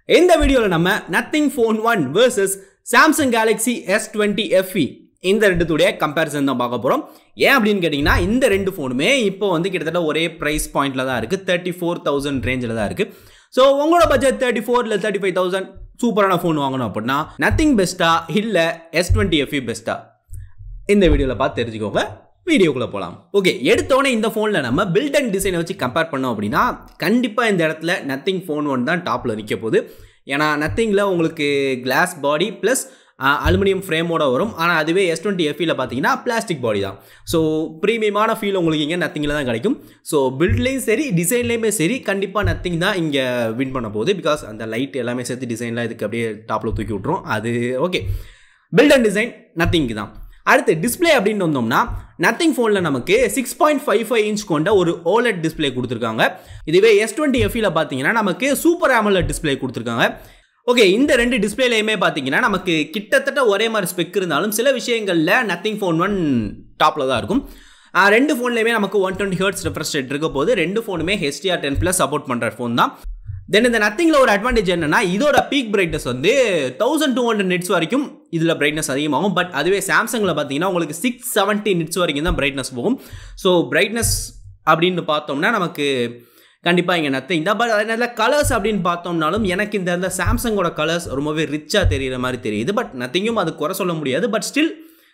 இந்த வீடியோவில் நம்ம Nothing phone one vs Samsung Galaxy S twenty FE இந்த ரெண்டுத்துடைய கம்பேரிசன் தான் பார்க்க போகிறோம் ஏன் அப்படின்னு கேட்டிங்கன்னா இந்த ரெண்டு ஃபோனுமே இப்போ வந்து கிட்டத்தட்ட ஒரே ப்ரைஸ் பாயிண்டில் தான் இருக்குது தேர்ட்டி ஃபோர் தௌசண்ட் ரேஞ்சில் தான் இருக்குது ஸோ உங்களோட பட்ஜெட் தேர்ட்டி ஃபோர் இல்லை தேர்ட்டி ஃபைவ் தௌசண்ட் சூப்பரான ஃபோன் வாங்கணும் அப்படின்னா நத்திங் பெஸ்ட்டா இல்லை எஸ் டுவெண்ட்டி எஃப்இ பெஸ்ட்டா இந்த வீடியோவில் பார்த்து தெரிஞ்சுக்கோங்க வீடியோக்குள்ளே போகலாம் ஓகே எடுத்தோடனே இந்த ஃபோனில் நம்ம பில்ட் அண்ட் டிசைனை வச்சு கம்பேர் பண்ணோம் அப்படின்னா கண்டிப்பாக இந்த இடத்துல நத்திங் ஃபோன் ஒன் தான் டாப்பில் நிற்க போகுது ஏன்னா நத்திங்கில் உங்களுக்கு கிளாஸ் பாடி ப்ளஸ் அலுமினியம் ஃப்ரேமோட வரும் ஆனால் அதுவே எஸ் டுவெண்ட்டி எஃபியில் பார்த்தீங்கன்னா பிளாஸ்டிக் பாடி தான் ஸோ ப்ரீமியமான ஃபீல் உங்களுக்கு இங்கே நத்திங்கில் தான் கிடைக்கும் ஸோ பில்ட்லேயும் சரி டிசைன்லேயுமே சரி கண்டிப்பாக நத்திங் தான் இங்கே வின் பண்ண போகுது பிகாஸ் அந்த லைட் எல்லாமே சேர்த்து டிசைன்லாம் இதுக்கு அப்படியே டாப்பில் தூக்கி விட்ரும் அது ஓகே பில்ட் அண்ட் டிசைன் நத்திங்க்கு தான் அடுத்து டிஸ்பிளே அப்படின்னு வந்தோம்னா நத்திங் ஃபோனில் நமக்கு six point five five inch கொண்ட ஒரு ஓலட் டிஸ்பிளே கொடுத்துருக்காங்க இதுவே எஸ் டுவெண்ட்டி எஃபியில் பார்த்தீங்கன்னா நமக்கு சூப்பர் ஆமலட் டிஸ்பிளே கொடுத்துருக்காங்க ஓகே இந்த ரெண்டு டிஸ்பிளேலையுமே பார்த்தீங்கன்னா நமக்கு கிட்டத்தட்ட ஒரே மாதிரி ஸ்பெக் இருந்தாலும் சில விஷயங்களில் நத்திங் ஃபோன் ஒன் டாப்பில் தான் இருக்கும் ஆஹ் ரெண்டு ஃபோன்லையுமே நமக்கு one twenty hertz refresh rate இருக்க போது ரெண்டு ஃபோனுமே ஹெச்டிஆர் டென் ப்ளஸ் சப்போர்ட் பண்ணுற ஃபோன் தான் தென் இந்த நத்திங்கில் ஒரு அட்வான்டேஜ் என்னன்னா இதோட பீக் பிரைட்னஸ் வந்து தௌசண்ட் டூ ஹண்ட்ரட் நிட்ஸ் வரைக்கும் இதில் பிரைட்னஸ் அதிகமாகும் பட் அதுவே சாம்சங்கில் பார்த்தீங்கன்னா உங்களுக்கு சிக்ஸ் செவன்ட்டி நிட்ஸ் வரைக்கும் தான் பிரைட்னஸ் போகும் ஸோ பிரைட்னஸ் அப்படின்னு பார்த்தோம்னா நமக்கு கண்டிப்பாக இங்கே நத்திங் தான் பட் அதனால கலர்ஸ் அப்படின்னு பார்த்தோம்னாலும் எனக்கு இந்த இந்த சாம்சங்கோட கலர்ஸ் ரொம்பவே ரிச்சாக தெரிகிற மாதிரி தெரியுது பட் நத்திங்கும் அது குறை சொல்ல முடியாது பட் ஸ்டில்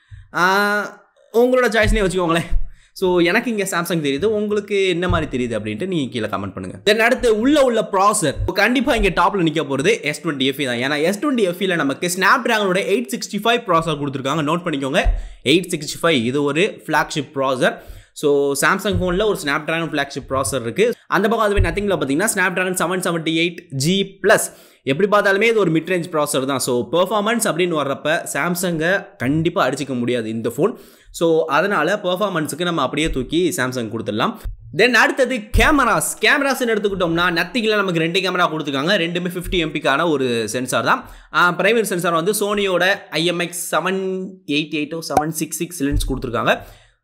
உங்களோட சாய்ஸ்னே வச்சுக்கோங்களேன் ஸோ எனக்கு இங்கே சாம்சங் தெரியுது உங்களுக்கு என்ன மாதிரி தெரியுது அப்படின்ட்டு நீங்கள் கீழே கமெண்ட் பண்ணுங்க தென் அடுத்து உள்ள உள்ள ப்ராசர் கண்டிப்பாக இங்கே டாப்பில் நிற்க போகிறது எஸ் டுவெண்ட்டி எஃபி தான் ஏன்னா எஸ் டுவெண்ட்டி எஃபியில் நமக்கு ஸ்னாப் ட்ராகனோட எயிட் சிக்ஸ்டி ஃபைவ் ப்ராசர் கொடுத்துருக்காங்க நோட் பண்ணிக்கோங்க எயிட் சிக்ஸ்டி ஃபைவ் இது ஒரு ஃப்ளாக்ஷிப் ப்ராசர் ஸோ சாம்சங் ஃபோனில் ஒரு ஸ்னாப் ட்ராகன் ஃப்ளாக்ஷிப் ப்ராசர் இருக்குது அந்த பக்கம் அதுவே நத்திங்கில் பார்த்தீங்கன்னா Snapdragon seven seventy eight G plus எப்படி பார்த்தாலுமே இது ஒரு மிட் ரேஞ்ச் ப்ராசர் தான் ஸோ பெர்ஃபார்மன்ஸ் அப்படின்னு வர்றப்ப சாம்சங்கை கண்டிப்பாக அடிச்சிக்க முடியாது இந்த ஃபோன் ஸோ அதனால் பெர்ஃபார்மன்ஸுக்கு நம்ம அப்படியே தூக்கி சாம்சங் கொடுத்துடலாம் தென் அடுத்தது கேமராஸ் கேமராஸ்னு எடுத்துக்கிட்டோம்னா நத்திங்கில் நமக்கு ரெண்டு கேமரா கொடுத்துருக்காங்க ரெண்டுமே ஃபிஃப்டி எம்பிக்கான ஒரு சென்சார் தான் பிரைமரி சென்சார் வந்து சோனியோட ஐஎம்எக்ஸ் செவன் எயிட் எயிட்டோ செவன் சிக்ஸ் சிக்ஸ் லென்ஸ் கொடுத்துருக்காங்க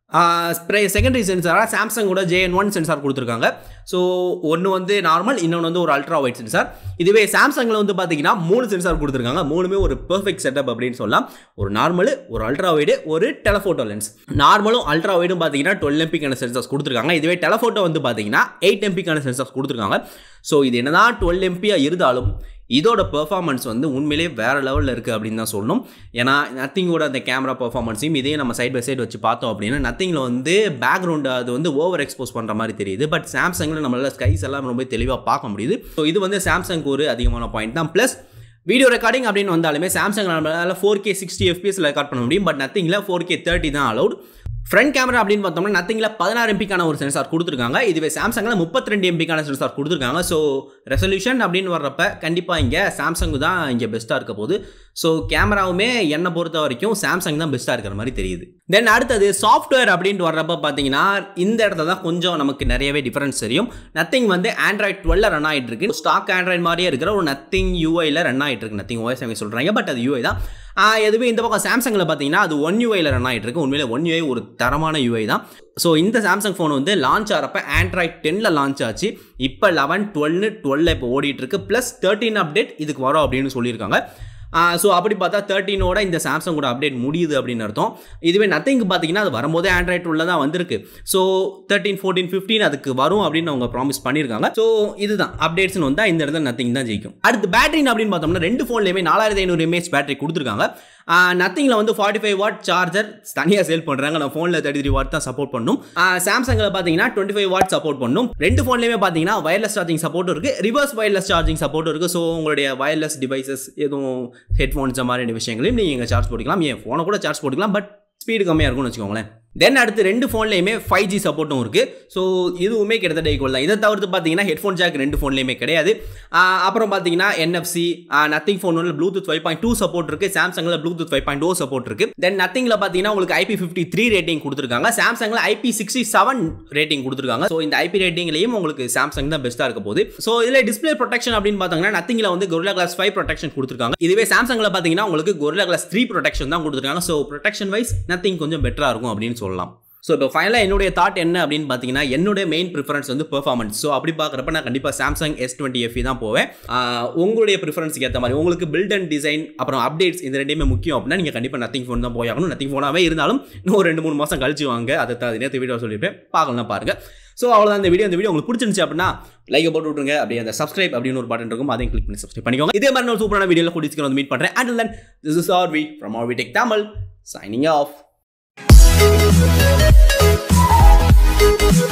செகண்டரி சென்சாராக சாம்சங்கோட ஜேஎன் ஒன் சென்சார் கொடுத்துருக்காங்க ஸோ ஒன்று வந்து நார்மல் இன்னொன்று வந்து ஒரு அல்ட்ரா ஒயிட் சென்சார் இதுவே சாம்சங்கில் வந்து பார்த்தீங்கன்னா மூணு சென்சார் கொடுத்துருக்காங்க மூணுமே ஒரு பெர்ஃபெக்ட் செட்டப் அப்படின்னு சொல்லலாம் ஒரு நார்மல் ஒரு அல்ட்ரா ஒய்டு ஒரு டெலஃபோட்டோ லென்ஸ் நார்மலும் அல்ட்ரா ஒய்டும் பார்த்தீங்கன்னா டுவெல் எம்பிக்கான சென்சார்ஸ் கொடுத்துருக்காங்க இதுவே டெலஃபோட்டோ வந்து பார்த்தீங்கன்னா எயிட் எம்பிக்கான சென்சார்ஸ் கொடுத்துருக்காங்க ஸோ இது என்னதான் டுவெல் எம்பியாக இருந்தாலும் இதோட பெர்ஃபார்மன்ஸ் வந்து உண்மையிலேயே வேறு லெவலில் இருக்குது அப்படின்னு தான் சொல்லணும் ஏன்னா நத்திங்கோட அந்த கேமரா பெர்ஃபார்மன்ஸையும் இதே நம்ம சைட் பை சைடு வச்சு பார்த்தோம் அப்படின்னா நத்திங்கில் வந்து பேக்ரவுண்டு அது வந்து ஓவர் எக்ஸ்போஸ் பண்ணுற மாதிரி தெரியுது பட் சாம்சங்கில் நம்மளால் ஸ்கைஸ் எல்லாம் ரொம்ப தெளிவாக பார்க்க முடியுது ஸோ இது வந்து சாம்சங்க்கு ஒரு அதிகமான பாயிண்ட் தான் ப்ளஸ் வீடியோ ரெக்கார்டிங் அப்படின்னு வந்தாலுமே சாம்சங் நம்மளால் ஃபோர் கே சிக்ஸ்டி எஃபிஎஸில் ரெக்கார்ட் பண்ண முடியும் பட் நத்திங்கில் ஃபோர் கே தேர்ட்டி தான் அலௌட் ஃப்ரண்ட் கேமரா அப்படின்னு பார்த்தோம்னா நத்திங்கில் பதினாறு எம்பிக்கான ஒரு சென்சார் கொடுத்துருக்காங்க இதுவே சாம்சங்கில் முப்பத்தி ரெண்டு எம்பிக்கான சென்சார் கொடுத்துருக்காங்க ஸோ ரெசல்யூஷன் அப்படின்னு வர்றப்ப கண்டிப்பாக இங்கே சாம்சங் தான் இங்கே பெஸ்ட்டாக இருக்க போகுது ஸோ கேமராவுமே என்னை பொறுத்த வரைக்கும் சாம்சங் தான் பெஸ்ட்டாக இருக்கிற மாதிரி தெரியுது தென் அடுத்தது சாஃப்ட்வேர் அப்படின்ட்டு வர்றப்ப பார்த்தீங்கன்னா இந்த இடத்துல தான் கொஞ்சம் நமக்கு நிறையவே டிஃபரன்ஸ் தெரியும் நத்திங் வந்து ஆண்ட்ராய்ட் டுவெல்ல ரன் ஆகிட்டு இருக்கு ஸ்டாக் ஆண்ட்ராய்ட் மாதிரியே இருக்கிற ஒரு நத்திங் யூஐயில் ரன் ஆகிட்டு இருக்கு நத்திங் ஓஎஸ் அவங்க சொல்கிறாங்க பட் அது யூஐ தான் எதுவே இந்த பக்கம் சாம்சங்கில் பார்த்தீங்கன்னா அது ஒன் யூஐயில் ரன் ஆகிட்டு இருக்கு உண்மையிலே ஒன் யூஐ ஒரு தரமான யூஐ தான் ஸோ இந்த சாம்சங் ஃபோன் வந்து லான்ச் ஆகிறப்ப ஆண்ட்ராய்ட் டென்னில் லான்ச் ஆச்சு இப்போ லெவன் டுவெல்னு டுவெல்ல இப்போ ஓடிட்டு இருக்கு ப்ளஸ் தேர்ட்டின் அப்டேட் இதுக்கு வரும் அப்படின்னு சொல்லியிருக்காங்க ஸோ அப்படி பார்த்தா தேர்ட்டினோட இந்த சாம்சங்கோட அப்டேட் முடியுது அப்படின்னு அர்த்தம் இதுவே நத்திங் பார்த்தீங்கன்னா அது வரும்போதே ஆண்ட்ராய்ட் உள்ள தான் வந்திருக்கு ஸோ தேர்ட்டின் ஃபோர்டீன் ஃபிஃப்டீன் அதுக்கு வரும் அப்படின்னு அவங்க ப்ராமிஸ் பண்ணியிருக்காங்க ஸோ இதுதான் அப்டேட்ஸ்னு வந்தால் இந்த இடத்துல நத்திங் தான் ஜெயிக்கும் அடுத்து பேட்டரின்னு அப்படின்னு பார்த்தோம்னா ரெண்டு ஃபோன்லேயுமே நாலாயிரத்தி ஐநூறு எம்ஏஹெச் பேட்டரி கொடுத்துருக்காங்க நத்திங்கில் வந்து ஃபார்ட்டி ஃபைவ் வாட் சார்ஜர் தனியாக சேல் பண்ணுறாங்க நான் ஃபோனில் தேர்ட்டி த்ரீ வாட் தான் சப்போர்ட் பண்ணும் சாம்சங்கில் பார்த்தீங்கன்னா டுவெண்ட்டி ஃபைவ் வாட் சப்போர்ட் பண்ணும் ரெண்டு ஃபோன்லேயுமே பார்த்தீங்கன்னா வயர்லெஸ் சார்ஜிங் சப்போர்ட் இருக்குது ரிவர்ஸ் வயர்லெஸ் சார்ஜிங் சப்போர்ட் இருக்குது ஸோ உங்களுடைய வயர்லெஸ் டிவைசஸ் எதுவும் ஹெட்ஃபோன்ஸ் மாதிரி விஷயங்களையும் நீங்கள் இங்கே சார்ஜ் போட்டுக்கலாம் என் ஃபோனை கூட சார்ஜ் போட்டுக்கலாம் பட் ஸ்பீடு கம்மியாக இருக்கும்னு வச்சுக்கோங்களேன் தென் அடுத்து ரெண்டு ஃபோன்லேயுமே ஃபைவ் ஜி சப்போர்ட்டும் இருக்குது ஸோ இதுவுமே கிட்டத்தட்ட ஈக்குவல் தான் இதை தவிர்த்து பார்த்தீங்கன்னா ஹெட்ஃபோன் ஜாக் ரெண்டு ஃபோன்லேயுமே கிடையாது அப்புறம் பார்த்தீங்கன்னா என்எஃப்சி நத்திங் ஃபோன் ஒன்று Bluetooth five point two support இருக்குது சாம்சங்கில் Bluetooth five point O support இருக்குது தென் நத்திங்கில் பார்த்தீங்கன்னா உங்களுக்கு ஐபி ஃபிஃப்டி த்ரீ ரேட்டிங் கொடுத்துருக்காங்க சாம்சங்கில் ஐபி சிக்ஸ்டி செவன் ரேட்டிங் கொடுத்துருக்காங்க ஸோ இந்த ஐபி ரேட்டிங்லையும் உங்களுக்கு சாம்சங் தான் பெஸ்ட்டாக இருக்க போகுது ஸோ இதில் டிஸ்பிளே ப்ரொடெக்ஷன் அப்படின்னு பார்த்தீங்கன்னா நத்திங்கில் வந்து கொரில்லா கிளாஸ் ஃபைவ் ப்ரொடெக்ஷன் கொடுத்துருக்காங்க இதுவே சாம்சங்கில் பார்த்தீங்கன்னா உங்களுக்கு கொரில்லா கிளாஸ் த்ரீ ப்ரொடெக்ஷன் தான் கொடுத்துருக்காங்க ஸோ ப்ரொடெக்ஷன் வைஸ் நத்திங் கொஞ்சம் பெட்டராக இருக்கும் அப்படின்னு சொல்லலாம் ஸோ இப்போ ஃபைனலாக என்னுடைய தாட் என்ன அப்படின்னு பார்த்தீங்கன்னா என்னுடைய மெயின் ப்ரிஃபரன்ஸ் வந்து பெர்ஃபார்மன்ஸ் ஸோ அப்படி பார்க்குறப்ப நான் கண்டிப்பாக சாம்சங் எஸ் டுவெண்ட்டி எஃப்இ தான் போவேன் ஆஹ் உங்களுடைய ப்ரிஃபரன்ஸுக்கு ஏற்ற மாதிரி உங்களுக்கு பில்ட் அண்ட் டிசைன் அப்புறம் அப்டேட்ஸ் இந்த ரெண்டுமே முக்கியம் அப்படின்னா நீங்கள் கண்டிப்பாக நத்திங் ஃபோன் தான் போயாகணும் நத்திங் ஃபோனாகவே இருந்தாலும் இன்னும் ஒரு ரெண்டு மூணு மாதம் கழிச்சு வாங்க அதை தான் நேற்று வீடியோ சொல்லியிருப்பேன் பார்க்கலாம் பாருங்க ஸோ அவ்வளோதான் இந்த வீடியோ இந்த வீடியோ உங்களுக்கு பிடிச்சிருந்துச்சு அப்படின்னா லைக் போட்டு விட்டுருங்க அப்படியே அந்த சப்ஸ்கிரைப் அப்படின்னு ஒரு பட்டன் இருக்கும் அதையும் கிளிக் பண்ணி சப்ஸ்கிரைப் பண்ணிக்கோங்க இதே மாதிரி ஒரு சூப்பரான வீடியோவில் கூடி சீக்கிரம் வந்து மீட் பண்ணுறேன் and then this is R V from R V tech Tamil signing of